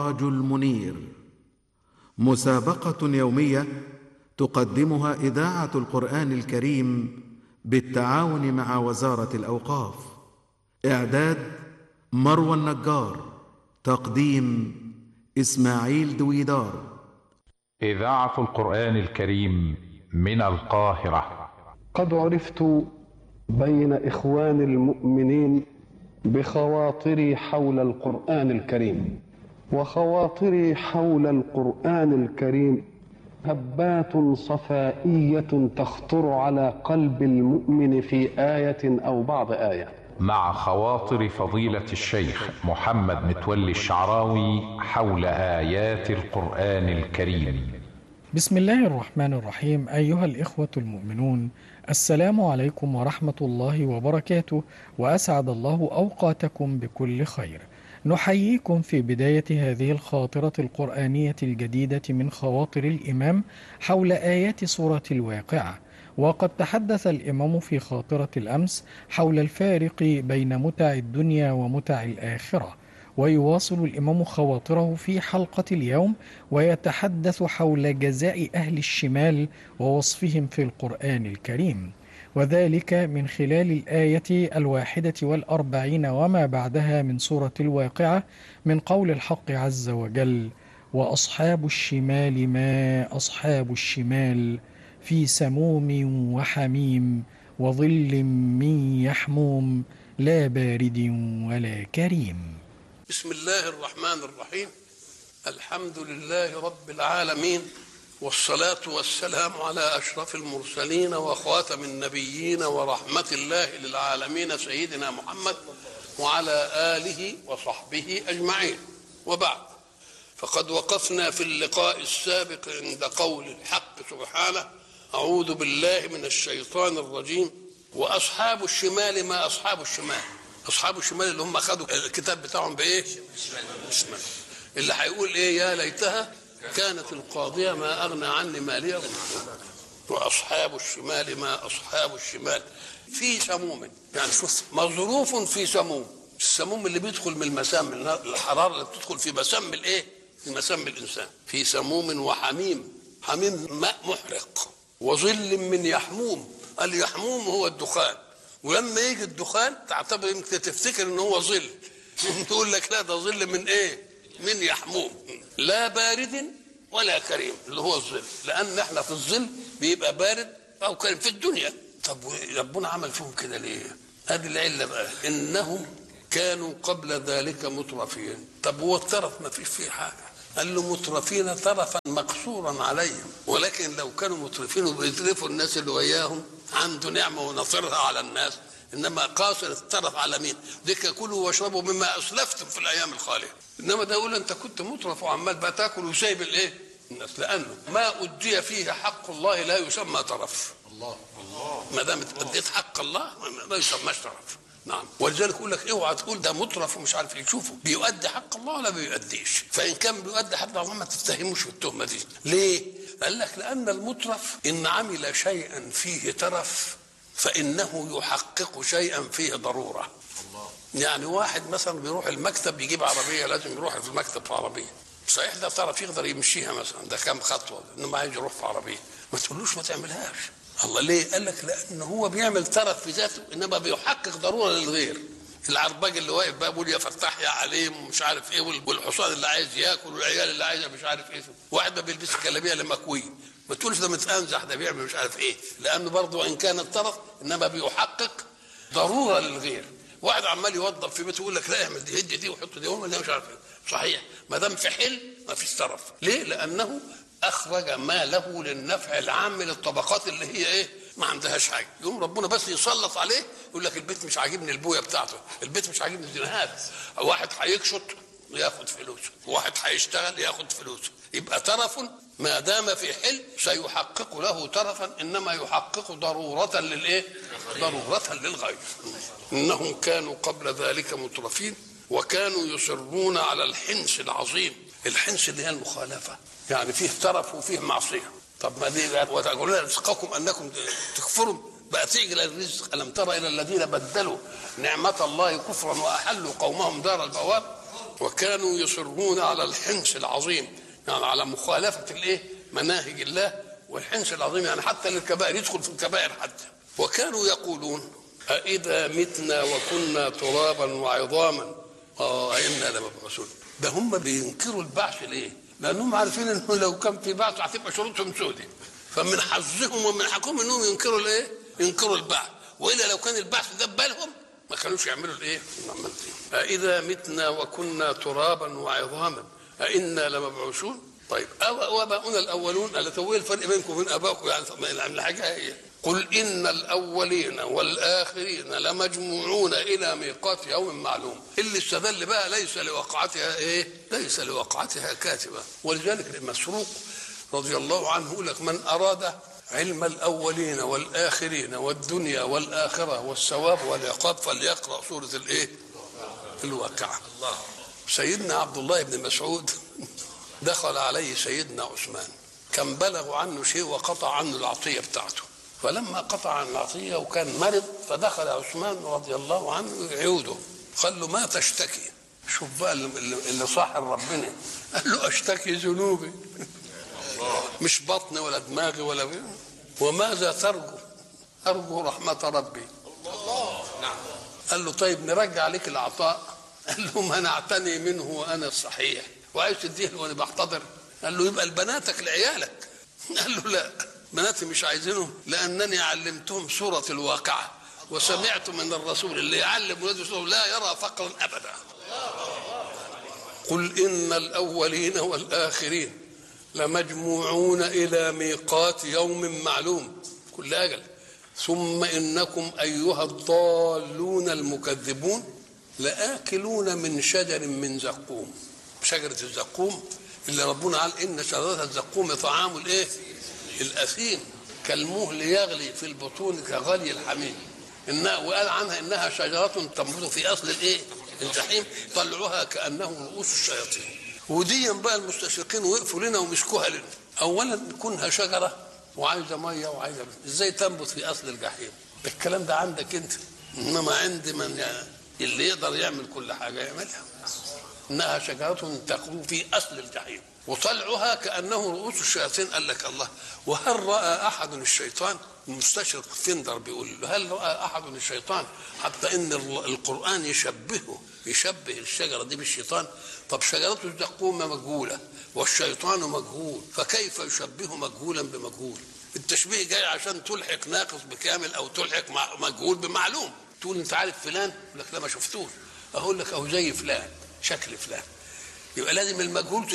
السراج المنير مسابقه يوميه تقدمها اذاعه القران الكريم بالتعاون مع وزاره الاوقاف اعداد مروى النجار تقديم اسماعيل دويدار اذاعه القران الكريم من القاهره قد عرفت بين اخوان المؤمنين بخواطري حول القران الكريم وخواطري حول القران الكريم هبات صفائيه تخطر على قلب المؤمن في ايه او بعض ايه مع خواطر فضيله الشيخ محمد متولي الشعراوي حول ايات القران الكريم بسم الله الرحمن الرحيم أيها الإخوة المؤمنون السلام عليكم ورحمة الله وبركاته وأسعد الله أوقاتكم بكل خير نحييكم في بداية هذه الخاطرة القرآنية الجديدة من خواطر الإمام حول آيات سورة الواقعة وقد تحدث الإمام في خاطرة الأمس حول الفارق بين متع الدنيا ومتع الآخرة ويواصل الإمام خواطره في حلقة اليوم ويتحدث حول جزاء أهل الشمال ووصفهم في القرآن الكريم وذلك من خلال الآية الواحدة والأربعين وما بعدها من سورة الواقعة من قول الحق عز وجل وأصحاب الشمال ما أصحاب الشمال في سموم وحميم وظل من يحموم لا بارد ولا كريم بسم الله الرحمن الرحيم الحمد لله رب العالمين والصلاة والسلام على أشرف المرسلين وخاتم النبيين ورحمة الله للعالمين سيدنا محمد وعلى آله وصحبه أجمعين وبعد فقد وقفنا في اللقاء السابق عند قول الحق سبحانه أعوذ بالله من الشيطان الرجيم وأصحاب الشمال ما أصحاب الشمال أصحاب الشمال اللي هم خدوا الكتاب بتاعهم بإيه؟ بالشمال اللي هيقول إيه يا ليتها كانت القاضية ما أغنى عني مالية وأصحاب الشمال ما أصحاب الشمال في سموم يعني شوف مظروف في سموم السموم اللي بيدخل من المسام من الحرارة اللي بتدخل في مسام الإيه؟ في مسام الإنسان في سموم وحميم حميم ماء محرق وظل من يحموم اليحموم هو الدخان ولما يجي الدخان تعتبر يمكن تفتكر ان هو ظل تقول لك لا ده ظل من ايه من يحموم لا بارد ولا كريم اللي هو الظل لان احنا في الظل بيبقى بارد او كريم في الدنيا طب ربنا عمل فيهم كده ليه هذه العله بقى انهم كانوا قبل ذلك مترفين طب هو الترف ما فيش فيه حاجه قال له مترفين ترفا مقصورا عليهم ولكن لو كانوا مترفين وبيترفوا الناس اللي وياهم عنده نعمه ونصرها على الناس انما قاصر الترف على مين؟ ذيك كلوا واشربوا مما اسلفتم في الايام الخاليه انما ده يقول انت كنت مترف وعمال بقى تاكل وسايب الايه؟ الناس لانه ما ادي فيه حق الله لا يسمى ترف الله الله ما دام اديت حق الله ما يسماش ترف نعم ولذلك يقول لك اوعى تقول ده مترف ومش عارف ايه شوفوا بيؤدي حق الله ولا بيؤديش فان كان بيؤدي حق الله ما تتهموش في التهمه دي ليه؟ قال لك لان المترف ان عمل شيئا فيه ترف فانه يحقق شيئا فيه ضروره الله. يعني واحد مثلا بيروح المكتب يجيب عربيه لازم يروح في المكتب في عربيه صحيح ده ترف يقدر يمشيها مثلا ده كام خطوه انما عايز يروح في عربيه ما تقولوش ما تعملهاش الله ليه؟ قال لك لان هو بيعمل ترف في ذاته انما بيحقق ضروره للغير العرباج اللي واقف بقى بيقول يا فتاح يا عليم ومش عارف ايه والحصان اللي عايز ياكل والعيال اللي عايزه مش عارف ايه واحد ما بيلبس جلابيه لمكويه ما تقولش ده متأنزح ده بيعمل مش عارف ايه لانه برضه ان كان الطرف انما بيحقق ضروره للغير واحد عمال يوظف في بيته يقول لك لا اعمل دي هدي دي وحط دي هم مش عارف ايه صحيح ما دام في حل ما فيش طرف ليه؟ لانه اخرج ما له للنفع العام للطبقات اللي هي ايه؟ ما عندهاش حاجه يقوم ربنا بس يسلط عليه يقول لك البيت مش عاجبني البويه بتاعته البيت مش عاجبني الزنهات واحد هيكشط ياخد فلوسه واحد هيشتغل ياخد فلوسه يبقى ترف ما دام في حل سيحقق له ترفا انما يحقق ضروره للايه ضروره للغير انهم كانوا قبل ذلك مترفين وكانوا يصرون على الحنس العظيم الحنس اللي هي المخالفه يعني فيه ترف وفيه معصيه طب ما دي وتقولون رزقكم انكم تكفروا بقى تعجل الرزق الم تر الى الذين بدلوا نعمه الله كفرا واحلوا قومهم دار البوار وكانوا يصرون على الحنس العظيم يعني على مخالفة الايه مناهج الله والحنس العظيم يعني حتى للكبائر يدخل في الكبائر حتى وكانوا يقولون أإذا متنا وكنا ترابا وعظاما اه إنا لمبعوثون ده هم بينكروا البعث ليه؟ لأنهم عارفين إنه لو كان في بعث هتبقى شروطهم سودة فمن حظهم ومن حقهم إنهم ينكروا الإيه؟ ينكروا البعث وإلا لو كان البعث ده ببالهم ما كانوش يعملوا الإيه؟ العمل دي. أإذا متنا وكنا ترابا وعظاما أإنا لمبعوثون طيب أو واباؤنا الاولون قال طب ايه الفرق بينكم وبين ابائكم يعني طب ما الحاجه هي قل ان الاولين والاخرين لمجموعون الى ميقات يوم معلوم اللي استدل بقى ليس لوقعتها ايه ليس لوقعتها كاتبه ولذلك مسروق رضي الله عنه يقول لك من اراد علم الاولين والاخرين والدنيا والاخره والثواب والعقاب فليقرا سوره الايه الواقعه سيدنا عبد الله بن مسعود دخل عليه سيدنا عثمان كان بلغ عنه شيء وقطع عنه العطية بتاعته فلما قطع عن العطية وكان مرض فدخل عثمان رضي الله عنه يعوده قال له ما تشتكي شوف بقى اللي صاحب ربنا قال له اشتكي ذنوبي مش بطني ولا دماغي ولا بي. وماذا ترجو ارجو رحمة ربي قال له طيب نرجع لك العطاء قال له منعتني منه وانا صحيح وعايز تديه وانا بحتضر قال له يبقى لبناتك لعيالك قال له لا بناتي مش عايزينهم لانني علمتهم سوره الواقعه وسمعت من الرسول اللي يعلم ولاده سوره لا يرى فقرا ابدا قل ان الاولين والاخرين لمجموعون الى ميقات يوم معلوم كل اجل ثم انكم ايها الضالون المكذبون لاكلون من شجر من زقوم شجرة الزقوم اللي ربنا قال إن شجرة الزقوم طعام الإيه؟ الأثيم كالمهل يغلي في البطون كغلي الحميم إنها وقال عنها إنها شجرة تنبت في أصل الإيه؟ الجحيم طلعوها كأنه رؤوس الشياطين ودي بقى المستشرقين وقفوا لنا ومسكوها لنا أولا كونها شجرة وعايزة مية وعايزة إزاي تنبت في أصل الجحيم الكلام ده عندك أنت إنما عند من اللي يقدر يعمل كل حاجة يعملها انها شجره تخرج في اصل الجحيم وطلعها كانه رؤوس الشياطين قال لك الله وهل راى احد الشيطان المستشرق فيندر بيقول له هل راى احد الشيطان حتى ان القران يشبهه يشبه الشجره دي بالشيطان طب شجره الزقوم مجهوله والشيطان مجهول فكيف يشبه مجهولا بمجهول التشبيه جاي عشان تلحق ناقص بكامل او تلحق مجهول بمعلوم تقول انت عارف فلان يقول لك لا ما شفتوش اقول لك اهو زي فلان شكل فلان يبقى لازم المجهول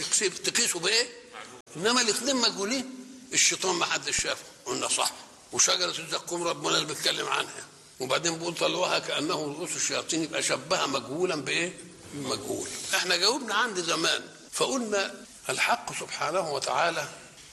تقيسه بايه؟ انما الاثنين مجهولين الشيطان ما حدش شافه قلنا صح وشجره الزقوم ربنا اللي بيتكلم عنها وبعدين بيقول طلعوها كانه رؤوس الشياطين يبقى شبهها مجهولا بايه؟ مجهول احنا جاوبنا عند زمان فقلنا الحق سبحانه وتعالى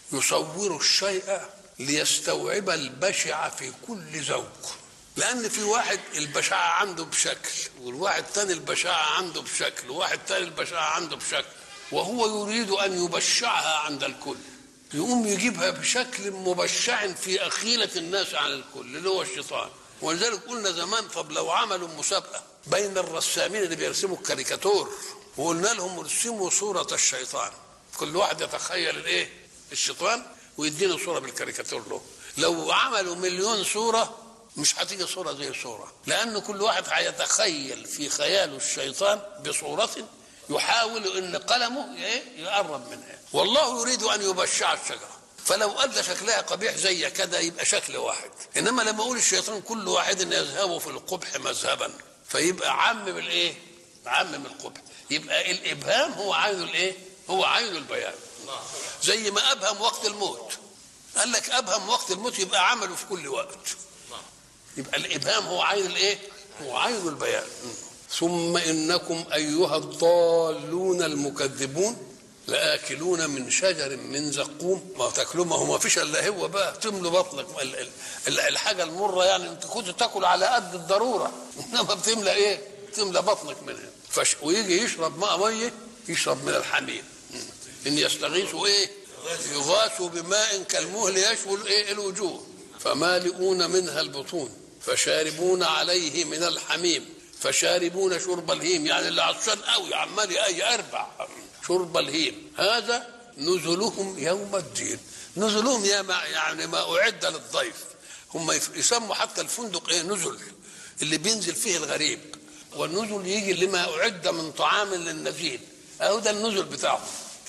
يصور الشيء ليستوعب البشع في كل ذوق لان في واحد البشاعه عنده بشكل والواحد تاني البشاعه عنده بشكل وواحد تاني البشاعه عنده بشكل وهو يريد ان يبشعها عند الكل يقوم يجيبها بشكل مبشع في اخيله الناس عن الكل اللي هو الشيطان ولذلك قلنا زمان طب لو عملوا مسابقه بين الرسامين اللي بيرسموا الكاريكاتور وقلنا لهم ارسموا صوره الشيطان كل واحد يتخيل الايه الشيطان ويدينا صوره بالكاريكاتور له لو عملوا مليون صوره مش هتيجي صورة زي صورة لأن كل واحد هيتخيل في خياله الشيطان بصورة يحاول أن قلمه يقرب منها والله يريد أن يبشع الشجرة فلو أدى شكلها قبيح زي كده يبقى شكل واحد إنما لما أقول الشيطان كل واحد يذهب في القبح مذهبا فيبقى عمم الإيه؟ عمم القبح يبقى الإبهام هو عين الإيه؟ هو عين البيان زي ما أبهم وقت الموت قال لك أبهم وقت الموت يبقى عمله في كل وقت يبقى الابهام هو عين الايه هو عين البيان ثم انكم ايها الضالون المكذبون لاكلون من شجر من زقوم ما تاكلوا ما هو ما فيش الا هو بقى تملوا بطنك الحاجه المره يعني انت كنت تاكل على قد الضروره انما بتملى ايه؟ تملى بطنك منها فش ويجي يشرب ماء ميه يشرب من الحميم ان يستغيثوا ايه؟ يغاثوا بماء كالمهل يشوي الايه؟ الوجوه فمالئون منها البطون فشاربون عليه من الحميم فشاربون شرب الهيم يعني اللي عطشان قوي عمال يربع شرب الهيم هذا نزلهم يوم الدين نزلهم يا ما يعني ما أعد للضيف هم يسموا حتى الفندق ايه نزل اللي بينزل فيه الغريب والنزل يجي لما أعد من طعام للنزيل أهو ده النزل بتاعهم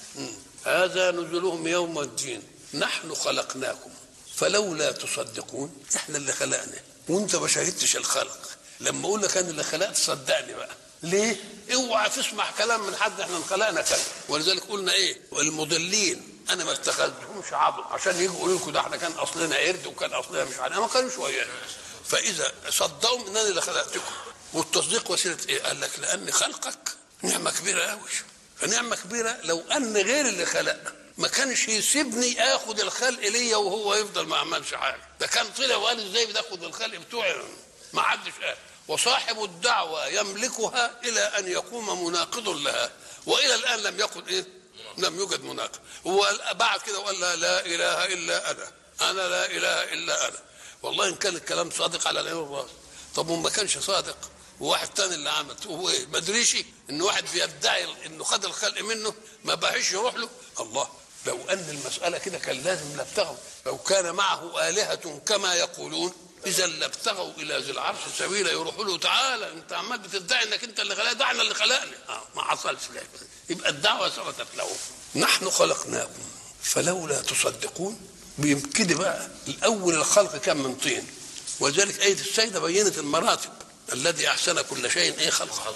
هذا نزلهم يوم الدين نحن خلقناكم فلولا تصدقون احنا اللي خلقنا وانت ما شاهدتش الخلق لما اقول لك انا اللي خلقت صدقني بقى ليه اوعى تسمع كلام من حد احنا خلقنا كذا ولذلك قلنا ايه والمضلين انا ما اتخذتهمش عضو عشان يجوا يقولوا لكم ده احنا كان اصلنا قرد وكان اصلنا مش عارف ما كانوش ويانا فاذا صدقوا ان انا اللي خلقتكم والتصديق وسيله ايه؟ قال لك لان خلقك نعمه كبيره قوي فنعمه كبيره لو ان غير اللي خلق ما كانش يسيبني اخد الخلق ليا وهو يفضل ما عملش حاجه ده كان طلع وقال ازاي بتاخد الخلق بتوعي ما حدش قال وصاحب الدعوة يملكها إلى أن يقوم مناقض لها وإلى الآن لم يقل إيه لم يوجد مناقض هو بعد كده وقال لا, لا إله إلا أنا أنا لا إله إلا أنا والله إن كان الكلام صادق على العين والراس طب وما كانش صادق وواحد تاني اللي عمل هو ايه ما ادريش ان واحد بيدعي انه خد الخلق منه ما بقاش يروح له الله لو ان المساله كده كان لازم لابتغوا لو كان معه الهه كما يقولون اذا لابتغوا الى ذي العرش سبيلا يروحوا له تعالى انت عمال بتدعي انك انت اللي خلقنا ده احنا اللي خلقنا آه ما حصلش كده يبقى الدعوه ثبتت له نحن خلقناكم فلولا تصدقون بيبتدي بقى الاول الخلق كان من طين ولذلك ايه السيده بينت المراتب الذي احسن كل شيء ايه خلقه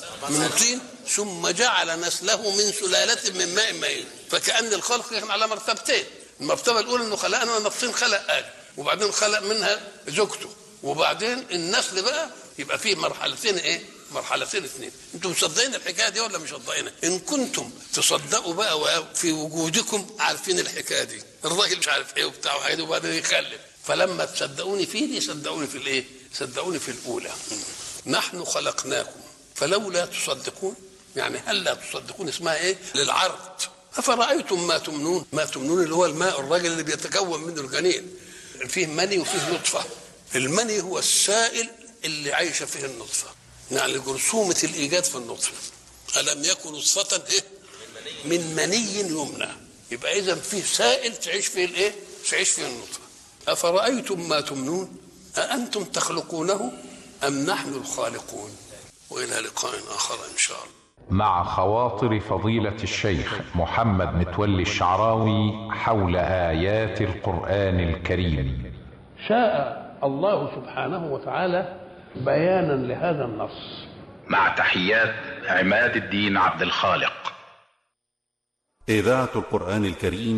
من طين ثم جعل نسله من سلاله من ماء مهين فكان الخلق كان على مرتبتين المرتبه الاولى انه خلقنا من الطين خلق ادم وبعدين خلق منها زوجته وبعدين النسل بقى يبقى فيه مرحلتين ايه مرحلتين اثنين انتم مصدقين الحكايه دي ولا مش مصدقينها ان كنتم تصدقوا بقى في وجودكم عارفين الحكايه دي الراجل مش عارف ايه وبتاع وحاجه وبعدين يخلف فلما تصدقوني فيه دي صدقوني في الايه صدقوني في الاولى نحن خلقناكم فلولا تصدقون يعني هل لا تصدقون اسمها ايه للعرض افرايتم ما تمنون ما تمنون اللي هو الماء الراجل اللي بيتكون منه الجنين فيه مني وفيه نطفه المني هو السائل اللي عايشه فيه النطفه يعني جرثومه الايجاد في النطفه الم يكن نطفه إيه؟ من مني يمنى يبقى اذا فيه سائل تعيش فيه الايه تعيش فيه النطفه افرايتم ما تمنون اانتم تخلقونه ام نحن الخالقون والى لقاء اخر ان شاء الله مع خواطر فضيلة الشيخ محمد متولي الشعراوي حول آيات القرآن الكريم شاء الله سبحانه وتعالى بيانا لهذا النص مع تحيات عماد الدين عبد الخالق إذاعة القرآن الكريم